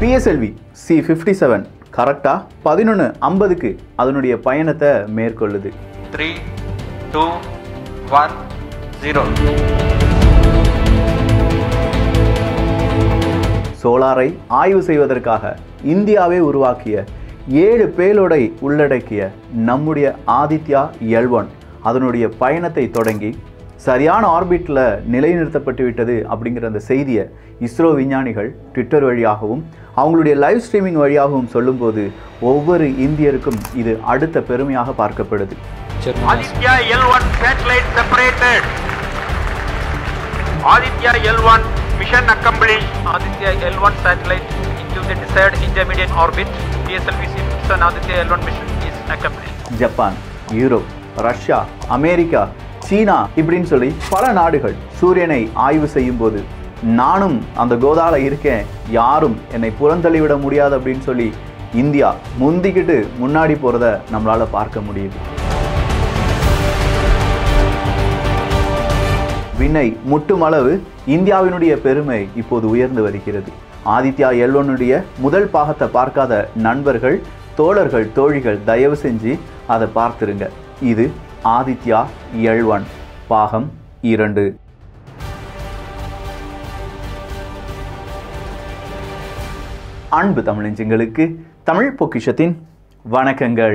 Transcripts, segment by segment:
PSLV C fifty seven கரெக்டாக பதினொன்று ஐம்பதுக்கு அதனுடைய பயணத்தை மேற்கொள்ளுது த்ரீ டூ ஒன் ஜீரோ சோலாரை ஆய்வு செய்வதற்காக இந்தியாவே உருவாக்கிய ஏழு பேலோடை உள்ளடக்கிய நம்முடைய ஆதித்யா எல் ஒன் அதனுடைய பயணத்தை தொடங்கி சரியான ஆர்பிட்டில் நிலைநிறுத்தப்பட்டு விட்டது அப்படிங்கிற அந்த செய்தியை இஸ்ரோ விஞ்ஞானிகள் ட்விட்டர் வழியாகவும் அவங்களுடைய லைவ் ஸ்ட்ரீமிங் வழியாகவும் சொல்லும்போது ஒவ்வொரு இந்தியருக்கும் இது அடுத்த பெருமையாக பார்க்கப்படுது Aditya L1 satellite separated. Aditya L1 mission accomplished. Aditya L1 satellite into the desired intermediate orbit. PSLV Simpson Aditya L1 mission is accomplished. Japan Europe Russia America China இப்படின்னு சொல்லி பல நாடுகள் சூரியனை ஆய்வு செய்யும் போது நானும் அந்த கோதால இருக்கேன் யாரும் என்னை புறந்தள்ளிவிட முடியாது அப்படின்னு சொல்லி இந்தியா முந்திக்கிட்டு முன்னாடி போகிறத நம்மளால பார்க்க முடியுது விண்ணை முட்டும் அளவு இந்தியாவினுடைய பெருமை இப்போது உயர்ந்து வருகிறது ஆதித்யா எல்வனுடைய முதல் பாகத்தை பார்க்காத நண்பர்கள் தோழர்கள் தோழிகள் தயவு செஞ்சு அதை பார்த்துருங்க இது ஆதித்யா எல்வன் பாகம் இரண்டு அன்பு தமிழஞ்சங்களுக்கு தமிழ் பொக்கிஷத்தின் வணக்கங்கள்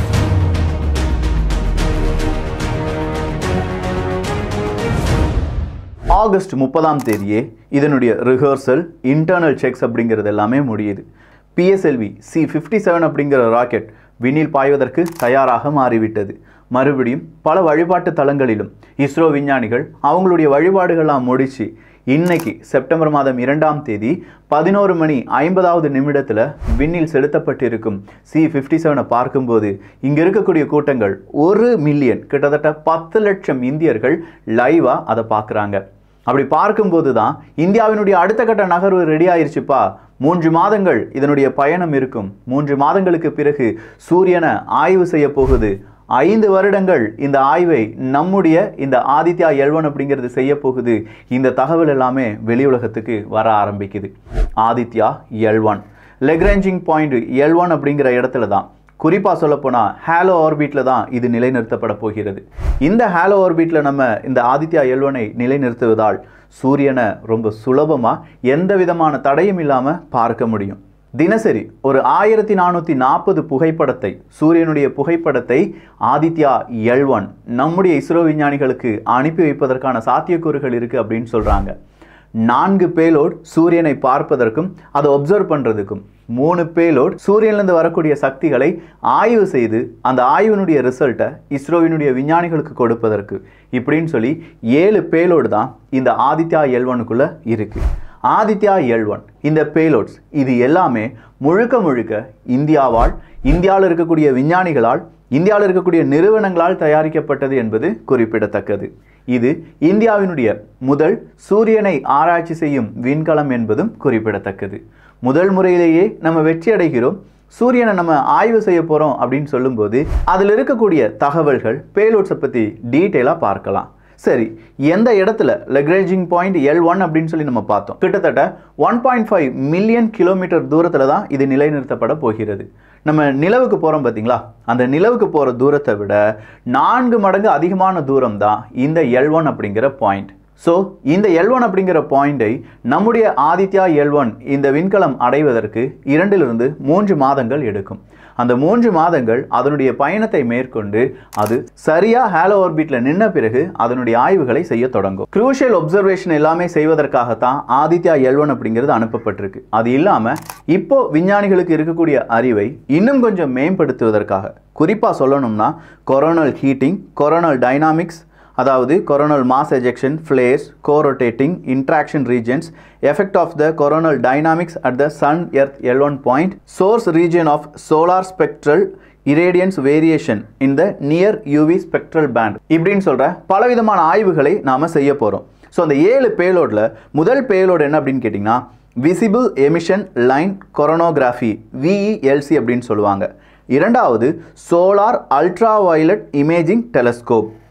ஆகஸ்ட் முப்பதாம் தேதியே இதனுடைய ரிஹர்சல் இன்டர்னல் செக்ஸ் அப்படிங்கிறது எல்லாமே முடியுது பிஎஸ்எல்வி சி ஃபிஃப்டி செவன் அப்படிங்கிற ராக்கெட் விண்ணில் பாய்வதற்கு தயாராக மாறிவிட்டது மறுபடியும் பல வழிபாட்டு தலங்களிலும் இஸ்ரோ விஞ்ஞானிகள் அவங்களுடைய வழிபாடுகள்லாம் முடிச்சு இன்னைக்கு செப்டம்பர் மாதம் இரண்டாம் தேதி பதினோரு மணி ஐம்பதாவது நிமிடத்தில் விண்ணில் செலுத்தப்பட்டிருக்கும் சி ஃபிஃப்டி செவனை பார்க்கும்போது இங்கே இருக்கக்கூடிய கூட்டங்கள் ஒரு மில்லியன் கிட்டத்தட்ட பத்து லட்சம் இந்தியர்கள் லைவாக அதை பார்க்குறாங்க அப்படி பார்க்கும்போது தான் இந்தியாவினுடைய அடுத்த கட்ட நகர்வு ரெடி ஆயிருச்சுப்பா மூன்று மாதங்கள் இதனுடைய பயணம் இருக்கும் மூன்று மாதங்களுக்கு பிறகு சூரியனை ஆய்வு செய்ய போகுது ஐந்து வருடங்கள் இந்த ஆய்வை நம்முடைய இந்த ஆதித்யா எல்வன் அப்படிங்கிறது செய்ய போகுது இந்த தகவல் எல்லாமே வெளி உலகத்துக்கு வர ஆரம்பிக்குது Aditya L one Lagrangian point L one அப்படிங்கிற இடத்துல தான் குறிப்பாக சொல்லப்போனால் ஹேலோ ஆர்பிட்டில் தான் இது நிலைநிறுத்தப்பட போகிறது இந்த ஹேலோ ஆர்பிட்டில் நம்ம இந்த ஆதித்யா எல்வனை நிலைநிறுத்துவதால் சூரியனை ரொம்ப சுலபமாக எந்த விதமான தடையும் இல்லாமல் பார்க்க முடியும் தினசரி ஒரு ஆயிரத்தி நானூற்றி நாற்பது புகைப்படத்தை சூரியனுடைய புகைப்படத்தை ஆதித்யா எல்வன் நம்முடைய இஸ்ரோ விஞ்ஞானிகளுக்கு அனுப்பி வைப்பதற்கான சாத்தியக்கூறுகள் இருக்குது அப்படின்னு சொல்கிறாங்க நான்கு பேலோட் சூரியனை பார்ப்பதற்கும் அதை ஒப்சர்வ் பண்ணுறதுக்கும் மூணு பேலோட் சூரியன்லேருந்து வரக்கூடிய சக்திகளை ஆய்வு செய்து அந்த ஆய்வினுடைய ரிசல்ட்டை இஸ்ரோவினுடைய விஞ்ஞானிகளுக்கு கொடுப்பதற்கு இப்படின்னு சொல்லி ஏழு பேலோடு தான் இந்த ஆதித்யா எல்வனுக்குள்ளே இருக்குது ஆதித்யா எல்வன் இந்த பேலோட்ஸ் இது எல்லாமே முழுக்க முழுக்க இந்தியாவால் இந்தியாவில் இருக்கக்கூடிய விஞ்ஞானிகளால் இந்தியாவில் இருக்கக்கூடிய நிறுவனங்களால் தயாரிக்கப்பட்டது என்பது குறிப்பிடத்தக்கது இது இந்தியாவினுடைய முதல் சூரியனை ஆராய்ச்சி செய்யும் விண்கலம் என்பதும் குறிப்பிடத்தக்கது முதல் முறையிலேயே நம்ம வெற்றி அடைகிறோம் சூரியனை நம்ம ஆய்வு செய்ய போகிறோம் அப்படின்னு சொல்லும்போது அதில் இருக்கக்கூடிய தகவல்கள் பேலோட்ஸை பற்றி டீட்டெயிலாக பார்க்கலாம் சரி எந்த இடத்துல லெக்ரேஜிங் பாயிண்ட் எல் ஒன் அப்படின்னு சொல்லி நம்ம பார்த்தோம் கிட்டத்தட்ட one point five million kilometre தூரத்தில் தான் இது நிலைநிறுத்தப்பட போகிறது நம்ம நிலவுக்கு போகிறோம் பார்த்தீங்களா அந்த நிலவுக்கு போகிற தூரத்தை விட நான்கு மடங்கு அதிகமான தூரம் தான் இந்த எல் ஒன் அப்படிங்கிற பாயிண்ட் ஸோ இந்த எல் ஒன் அப்படிங்கிற பாயிண்டை நம்முடைய ஆதித்யா எல் ஒன் இந்த விண்கலம் அடைவதற்கு இரண்டிலிருந்து மூன்று மாதங்கள் எடுக்கும் அந்த மூன்று மாதங்கள் அதனுடைய பயணத்தை மேற்கொண்டு அது சரியா ஹேலோ ஆர்பிட்ல நின்ன பிறகு அதனுடைய ஆய்வுகளை செய்ய தொடங்கும் குரூஷியல் ஒப்சர்வேஷன் எல்லாமே செய்வதற்காகத்தான் ஆதித்யா எல்வன் அப்படிங்கிறது அனுப்பப்பட்டிருக்கு அது இல்லாம இப்போ விஞ்ஞானிகளுக்கு இருக்கக்கூடிய அறிவை இன்னும் கொஞ்சம் மேம்படுத்துவதற்காக குறிப்பா சொல்லணும்னா கொரோனல் ஹீட்டிங் கொரோனல் டைனாமிக்ஸ் அதாவது coronal mass ejection flares co-rotating interaction regions effect of the coronal dynamics at the sun earth l1 point source region of solar spectral irradiance variation in the near uv spectral band இப்படின்னு சொல்ற பலவிதமான ஆய்வுகளை நாம செய்ய போறோம் so அந்த ஏழு பேலோடில் முதல் பேலோடு என்ன அப்படின்னு கேட்டிங்கன்னா visible emission line coronagraphy VELC அப்படின்னு சொல்லுவாங்க இரண்டாவது solar ultra violet imaging telescope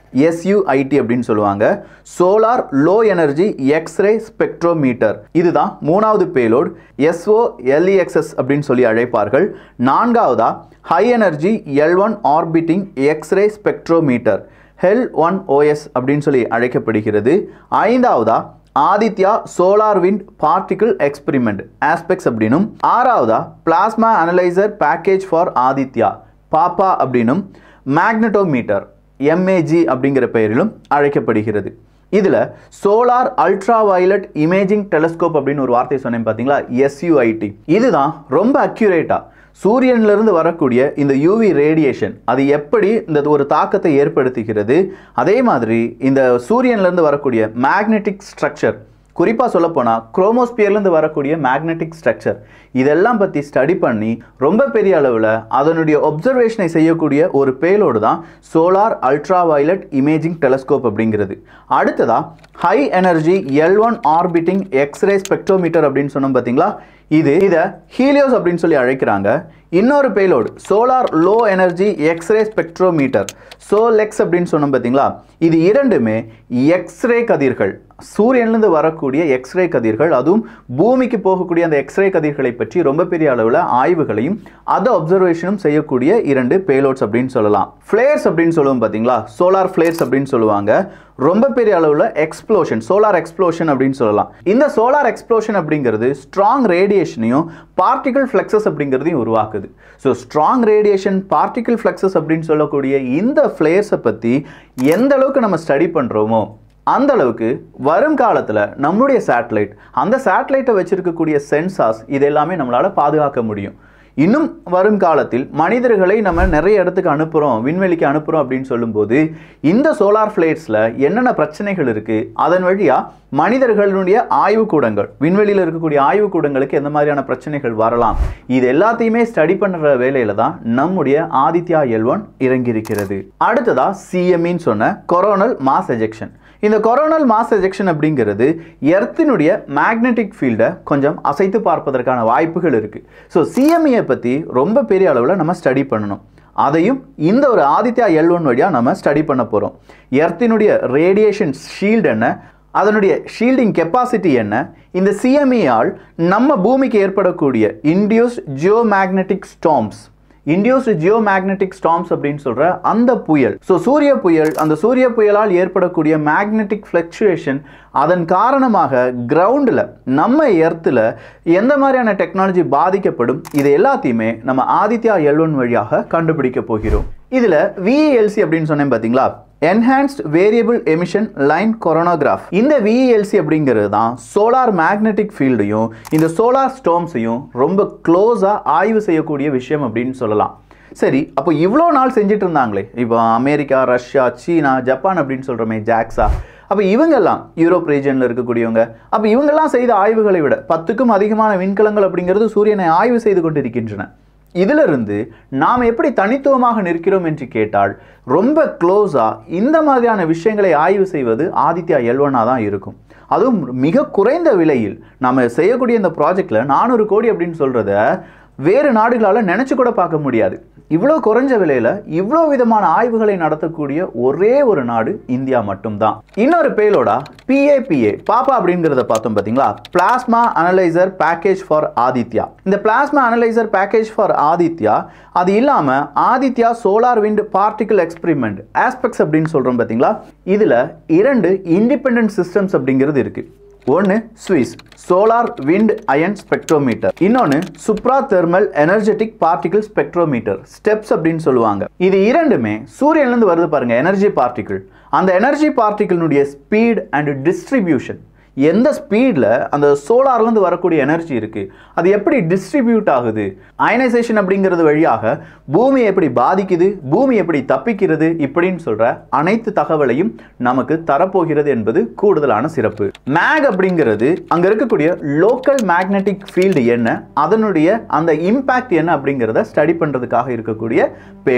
SUIT அப்படின்னு சொல்லுவாங்க solar low energy x ray spectrometer இதுதான் மூணாவது பேலோட் எஸ்ஓ எல்இஎக்ஸ்எஸ் அப்படின்னு சொல்லி அழைப்பார்கள் நான்காவதா high energy L one orbiting X ray spectrometer HEL one OS அப்படின்னு சொல்லி அழைக்கப்படுகிறது ஐந்தாவதா Aditya solar wind particle experiment aspects அப்படின்னும் ஆறாவதா plasma analyser package for Aditya PAPA அப்படின்னும் மேக்னட்டோமீட்டர் எம்ஏஜி அப்படிங்கிற பெயரிலும் அழைக்கப்படுகிறது இதில் solar ultra violet imaging telescope அப்படின்னு ஒரு வார்த்தை சொன்னேன் பார்த்தீங்களா எஸ்யூஐடி இதுதான் ரொம்ப அக்யூரேட்டாக சூரியனிலிருந்து வரக்கூடிய இந்த யூவி ரேடியேஷன் அது எப்படி இந்த ஒரு தாக்கத்தை ஏற்படுத்துகிறது அதே மாதிரி இந்த சூரியன்லேருந்து வரக்கூடிய மேக்னெட்டிக் ஸ்ட்ரக்சர் குறிப்பாக சொல்லப்போனால் குரோமோஸ்பியர்லேருந்து வரக்கூடிய மேக்னெட்டிக் ஸ்ட்ரக்சர் இதெல்லாம் பற்றி ஸ்டடி பண்ணி ரொம்ப பெரிய அளவில் அதனுடைய ஒப்சர்வேஷனை செய்யக்கூடிய ஒரு பேலோடு தான் solar ultra violet imaging telescope அப்படிங்கிறது அடுத்ததா high energy L one orbiting X ray spectrometer அப்படின்னு சொன்னோம் பார்த்தீங்களா இது இதை ஹீலியோஸ் அப்படின்னு சொல்லி அழைக்கிறாங்க இன்னொரு payload solar low energy x ray spectrometer SoLEXS அப்படின்னு சொன்னோம் பார்த்தீங்களா இது இரண்டுமே எக்ஸ்ரே கதிர்கள் சூரியன்லேருந்து வரக்கூடிய எக்ஸ்ரே கதிர்கள் அதுவும் பூமிக்கு போகக்கூடிய அந்த எக்ஸ்ரே கதிர்களை பற்றி ரொம்ப பெரிய அளவில் ஆய்வுகளையும் அதை அப்சர்வேஷனும் செய்யக்கூடிய இரண்டு பேலோட்ஸ் அப்படின்னு சொல்லலாம் ஃப்ளேர்ஸ் அப்படின்னு சொல்லுவோம் பார்த்தீங்களா சோலார் ஃப்ளேர்ஸ் அப்படின்னு சொல்லுவாங்க ரொம்ப பெரிய அளவில் எக்ஸ்ப்ளோஷன் சோலார் எக்ஸ்ப்ளோஷன் அப்படின்னு சொல்லலாம் இந்த சோலார் எக்ஸ்ப்ளோஷன் அப்படிங்கிறது ஸ்ட்ராங் ரேடியேஷனையும் பார்ட்டிகல் ஃப்ளெக்ஸஸ் அப்படிங்கிறதையும் உருவாக்குது so strong radiation particle fluxes அப்படின்னு சொல்லக்கூடிய இந்த ஃப்ளேர்ஸை பற்றி எந்த அளவுக்கு நம்ம ஸ்டடி பண்ணுறோமோ அந்த அளவுக்கு வரும் காலத்தில் நம்மளுடைய சேட்டலைட் அந்த சேட்டலைட்டை வச்சிருக்கக்கூடிய சென்சார்ஸ் இது எல்லாமே நம்மளால் பாதுகாக்க முடியும் இன்னும் வரும் காலத்தில் மனிதர்களை நம்ம நிறைய இடத்துக்கு அனுப்புகிறோம் விண்வெளிக்கு அனுப்புகிறோம் அப்படின்னு சொல்லும்போது இந்த சோலார் ஃப்ளேட்ஸில் என்னென்ன பிரச்சனைகள் இருக்குது அதன் வழியாக மனிதர்களுடைய ஆய்வுக்கூடங்கள் விண்வெளியில் இருக்கக்கூடிய ஆய்வுக்கூடங்களுக்கு எந்த மாதிரியான பிரச்சனைகள் வரலாம் இது எல்லாத்தையுமே ஸ்டடி பண்ணுற வேலையில தான் நம்முடைய ஆதித்யா எல் ஒன் இறங்கியிருக்கிறது அடுத்ததா சிஎம்இன்னு சொன்ன கொரோனல் மாஸ் எஜெக்ஷன் இந்த கொரோனல் மாஸ் எஜெக்ஷன் அப்படிங்கிறது எர்த்தினுடைய மேக்னெட்டிக் ஃபீல்டை கொஞ்சம் அசைத்து பார்ப்பதற்கான வாய்ப்புகள் இருக்குது ஸோ சிஎம்இயை பற்றி ரொம்ப பெரிய அளவில் நம்ம ஸ்டடி பண்ணணும் அதையும் இந்த ஒரு ஆதித்யா எல் ஒன் வழியாக நம்ம ஸ்டடி பண்ண போகிறோம் எர்த்தினுடைய ரேடியேஷன் ஷீல்டு என்ன அதனுடைய ஷீல்டிங் கெப்பாசிட்டி என்ன இந்த சிஎம்இயால் நம்ம பூமிக்கு ஏற்படக்கூடிய induce geomagnetic storms induced geomagnetic storms அப்படின்னு சொல்ற அந்த புயல் ஸோ சூரிய புயல் அந்த சூரிய புயலால் ஏற்படக்கூடிய மேக்னெட்டிக் ஃப்ளக்சுவேஷன் அதன் காரணமாக கிரவுண்டில் நம்ம எர்த்தில் எந்த மாதிரியான டெக்னாலஜி பாதிக்கப்படும் இது எல்லாத்தையுமே நம்ம ஆதித்யா எல் ஒன் வழியாக கண்டுபிடிக்க போகிறோம் இதில் விஇஎல்சி அப்படின்னு சொன்னேன் பார்த்தீங்களா enhanced variable emission line coronagraph இந்த விஇஎல்சி அப்படிங்கிறது தான் சோலார் மேக்னெட்டிக் ஃபீல்டையும் இந்த சோலார் ஸ்டோம்ஸையும் ரொம்ப க்ளோஸாக ஆய்வு செய்யக்கூடிய விஷயம் அப்படின்னு சொல்லலாம் சரி அப்போ இவ்வளோ நாள் செஞ்சுட்டு இருந்தாங்களே இப்போ அமெரிக்கா ரஷ்யா சீனா ஜப்பான் அப்படின்னு சொல்கிறோமே ஜாக்ஸா அப்போ இவங்கெல்லாம் யூரோப் ரீஜனில் இருக்கக்கூடியவங்க அப்போ இவங்கெல்லாம் செய்த ஆய்வுகளை விட பத்துக்கும் அதிகமான விண்கலங்கள் அப்படிங்கிறது சூரியனை ஆய்வு செய்து கொண்டிருக்கின்றன இதிலிருந்து நாம் எப்படி தனித்துவமாக நிற்கிறோம் என்று கேட்டால் ரொம்ப க்ளோஸாக இந்த மாதிரியான விஷயங்களை ஆய்வு செய்வது ஆதித்யா எல்வனா தான் இருக்கும் அதுவும் மிக குறைந்த விலையில் நம்ம செய்யக்கூடிய இந்த ப்ராஜெக்டில் நானூறு கோடி அப்படின்னு சொல்கிறத வேறு நாடுகளால் நினச்சி கூட பார்க்க முடியாது இவ்வளோ குறைஞ்ச விலையில் இவ்வளோ விதமான ஆய்வுகளை நடத்தக்கூடிய ஒரே ஒரு நாடு இந்தியா மட்டும்தான் இன்னொரு பேலோடா பிஏபிஏ பாப்பா அப்படிங்கிறத பார்த்தோம் பார்த்தீங்களா plasma analyser package for Aditya இந்த plasma analyser package for Aditya அது இல்லாமல் Aditya solar wind particle experiment ASPEX அப்படின்னு சொல்கிறோம் பார்த்தீங்களா இதில் இரண்டு இண்டிபெண்ட் சிஸ்டம்ஸ் அப்படிங்கிறது இருக்குது ஒன்று ஸ்விஸ் சோலார் விண்ட் அயன் ஸ்பெக்ட்ரோமீட்டர் இன்னொன்று supra thermal energetic particle spectrometer STEPS அப்படின்னு சொல்லுவாங்க இது இரண்டுமே சூரியன்லேருந்து வருது பாருங்க எனர்ஜி பார்ட்டிகிள் அந்த எனர்ஜி பார்ட்டிகிளினுடைய ஸ்பீட் அண்ட் டிஸ்ட்ரிபியூஷன் எந்த ஸ்பீடில் அந்த சோலார்லேருந்து வரக்கூடிய எனர்ஜி இருக்குது அது எப்படி டிஸ்ட்ரிபியூட் ஆகுது அயனைசேஷன் அப்படிங்கிறது வழியாக பூமி எப்படி பாதிக்குது பூமி எப்படி தப்பிக்கிறது இப்படின்னு சொல்கிற அனைத்து தகவலையும் நமக்கு தரப்போகிறது என்பது கூடுதலான சிறப்பு மேக் அப்படிங்கிறது அங்கே இருக்கக்கூடிய லோக்கல் மேக்னெட்டிக் ஃபீல்டு என்ன அதனுடைய அந்த இம்பேக்ட் என்ன அப்படிங்கிறத ஸ்டடி பண்ணுறதுக்காக இருக்கக்கூடிய பேலோடு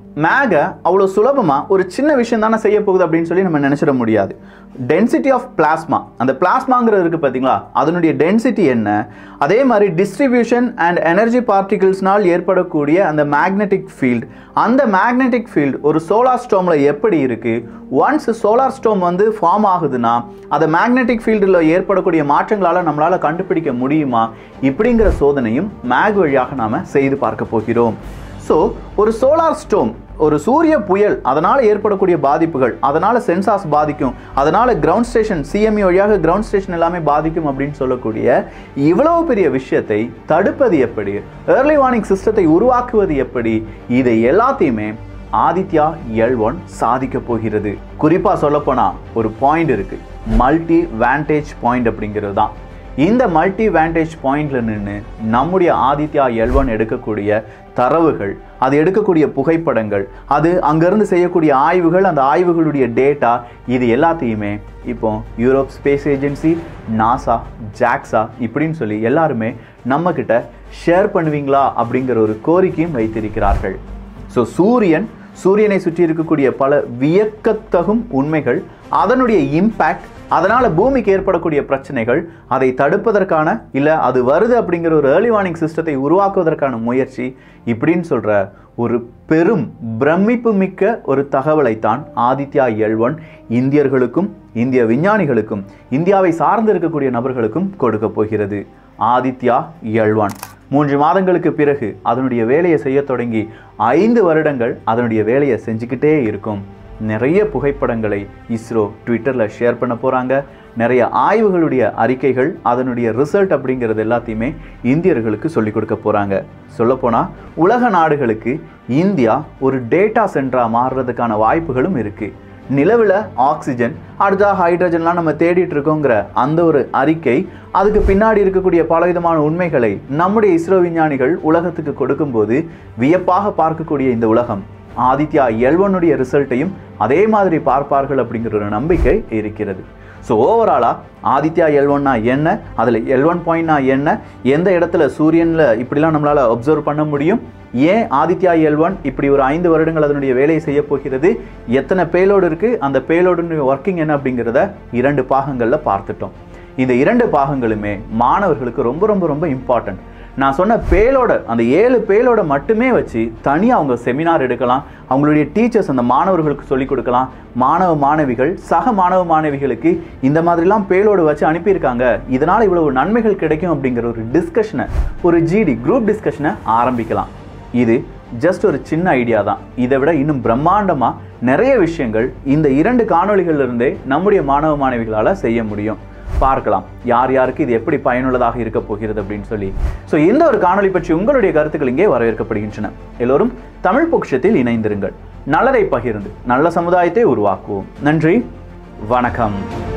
மேகை அவ்வளோ சுலபமாக ஒரு சின்ன விஷயம் தானே செய்ய போகுது அப்படின்னு சொல்லி நம்ம நினச்சிட முடியாது டென்சிட்டி ஆஃப் பிளாஸ்மா அந்த பிளாஸ்மாங்கிறது இருக்குது பார்த்தீங்களா அதனுடைய டென்சிட்டி என்ன அதே மாதிரி டிஸ்ட்ரிபியூஷன் அண்ட் எனர்ஜி பார்ட்டிகிள்ஸ்னால் ஏற்படக்கூடிய அந்த மேக்னெட்டிக் ஃபீல்டு அந்த மேக்னெட்டிக் ஃபீல்டு ஒரு சோலார் ஸ்டோமில் எப்படி இருக்குது ஒன்ஸ் சோலார் ஸ்டோம் வந்து ஃபார்ம் ஆகுதுன்னா அந்த மேக்னெட்டிக் ஃபீல்டில் ஏற்படக்கூடிய மாற்றங்களால் நம்மளால் கண்டுபிடிக்க முடியுமா இப்படிங்கிற சோதனையும் மேக் வழியாக நாம் செய்து பார்க்க போகிறோம் ஸோ ஒரு சோலார் ஸ்டோம் ஒரு சூரிய புயல் அதனால் ஏற்படக்கூடிய பாதிப்புகள் அதனால் சென்சார்ஸ் பாதிக்கும் அதனால் கிரவுண்ட் ஸ்டேஷன் சிஎம்இ வழியாக கிரவுண்ட் ஸ்டேஷன் எல்லாமே பாதிக்கும் அப்படின்னு சொல்லக்கூடிய இவ்வளவு பெரிய விஷயத்தை தடுப்பது எப்படி ஏர்லி வார்னிங் சிஸ்டத்தை உருவாக்குவது எப்படி இதை எல்லாத்தையுமே ஆதித்யா எல் ஒன் சாதிக்க போகிறது குறிப்பாக சொல்லப்போனால் ஒரு பாயிண்ட் இருக்கு மல்டி வேண்டேஜ் பாயிண்ட் அப்படிங்கிறது தான் இந்த மல்டி வேண்டேஜ் பாயிண்ட்ல நின்று நம்முடைய ஆதித்யா எல் ஒன் எடுக்கக்கூடிய தரவுகள் அது எடுக்கக்கூடிய புகைப்படங்கள் அது அங்கேருந்து செய்யக்கூடிய ஆய்வுகள் அந்த ஆய்வுகளுடைய டேட்டா இது எல்லாத்தையுமே இப்போ Europe space agency NASA JAXA இப்படின்னு சொல்லி எல்லாருமே நம்மக்கிட்ட ஷேர் பண்ணுவீங்களா அப்படிங்கிற ஒரு கோரிக்கையும் வைத்திருக்கிறார்கள் ஸோ சூரியன் சூரியனை சுற்றி இருக்கக்கூடிய பல வியக்கத்தகும் உண்மைகள் அதனுடைய இம்பேக்ட் அதனால் பூமிக்கு ஏற்படக்கூடிய பிரச்சனைகள் அதை தடுப்பதற்கான இல்லை அது வருது அப்படிங்கிற ஒரு ஏர்லி வார்னிங் சிஸ்டத்தை உருவாக்குவதற்கான முயற்சி இப்படின்னு சொல்கிற ஒரு பெரும் பிரமிப்பு மிக்க ஒரு தகவலைத்தான் ஆதித்யா எல் ஒன் இந்தியர்களுக்கும் இந்திய விஞ்ஞானிகளுக்கும் இந்தியாவை சார்ந்து இருக்கக்கூடிய நபர்களுக்கும் கொடுக்க போகிறது ஆதித்யா எல் ஒன் மூன்று மாதங்களுக்கு பிறகு அதனுடைய வேலையை செய்ய தொடங்கி ஐந்து வருடங்கள் அதனுடைய வேலையை செஞ்சுக்கிட்டே இருக்கும் நிறைய புகைப்படங்களை இஸ்ரோ ட்விட்டரில் ஷேர் பண்ண போகிறாங்க நிறைய ஆய்வுகளுடைய அறிக்கைகள் அதனுடைய ரிசல்ட் அப்படிங்கிறது எல்லாத்தையுமே இந்தியர்களுக்கு சொல்லிக் கொடுக்க போகிறாங்க சொல்லப்போனால் உலக நாடுகளுக்கு இந்தியா ஒரு டேட்டா சென்டராக மாறுறதுக்கான வாய்ப்புகளும் இருக்குது நிலவில் ஆக்சிஜன் அடுத்தா ஹைட்ரஜன்லாம் நம்ம தேடிட்டு இருக்கோங்கிற அந்த ஒரு அறிக்கை அதுக்கு பின்னாடி இருக்கக்கூடிய பலவிதமான உண்மைகளை நம்முடைய இஸ்ரோ விஞ்ஞானிகள் உலகத்துக்கு கொடுக்கும்போது வியப்பாக பார்க்கக்கூடிய இந்த உலகம் ஆதித்யா எல்வனுடைய ரிசல்ட்டையும் அதே மாதிரி பார்ப்பார்கள் அப்படிங்கிற ஒரு நம்பிக்கை இருக்கிறது ஸோ ஓவராலாக ஆதித்யா எல் ஒன்னா என்ன அதில் எல் ஒன் பாயிண்ட்னா என்ன எந்த இடத்துல சூரியனில் இப்படிலாம் நம்மளால் அப்சர்வ் பண்ண முடியும் ஏன் ஆதித்யா எல் ஒன் இப்படி ஒரு ஐந்து வருடங்கள் அதனுடைய வேலையை செய்ய போகிறது எத்தனை பேலோடு இருக்குது அந்த பேலோடுடைய ஒர்க்கிங் என்ன அப்படிங்கிறத இரண்டு பாகங்களில் பார்த்துட்டோம் இந்த இரண்டு பாகங்களுமே மாணவர்களுக்கு ரொம்ப ரொம்ப ரொம்ப இம்பார்ட்டன்ட் நான் சொன்ன பேலோட அந்த ஏழு பேலோட மட்டுமே வச்சு தனியாக அவங்க செமினார் எடுக்கலாம் அவங்களுடைய டீச்சர்ஸ் அந்த மாணவர்களுக்கு சொல்லிக் கொடுக்கலாம் மாணவ மாணவிகள் சக மாணவ மாணவிகளுக்கு இந்த மாதிரிலாம் பேலோடு வச்சு அனுப்பியிருக்காங்க இதனால் இவ்வளவு நன்மைகள் கிடைக்கும் அப்படிங்கிற ஒரு டிஸ்கஷனை ஒரு ஜிடி குரூப் டிஸ்கஷனை ஆரம்பிக்கலாம் இது ஜஸ்ட் ஒரு சின்ன ஐடியா தான் இதை விட இன்னும் பிரம்மாண்டமாக நிறைய விஷயங்கள் இந்த இரண்டு காணொளிகள்ல இருந்தே நம்முடைய மாணவ மாணவிகளால் செய்ய முடியும் பார்க்கலாம் யார் யாருக்கு இது எப்படி பயனுள்ளதாக இருக்க போகிறது அப்படின்னு சொல்லி ஸோ இந்த ஒரு காணொளி பற்றி உங்களுடைய கருத்துக்கள் இங்கே வரவேற்கப்படுகின்றன எல்லோரும் தமிழ் பொக்ஷத்தில் இணைந்திருங்கள் நல்லதை பகிர்ந்து நல்ல சமுதாயத்தை உருவாக்குவோம் நன்றி வணக்கம்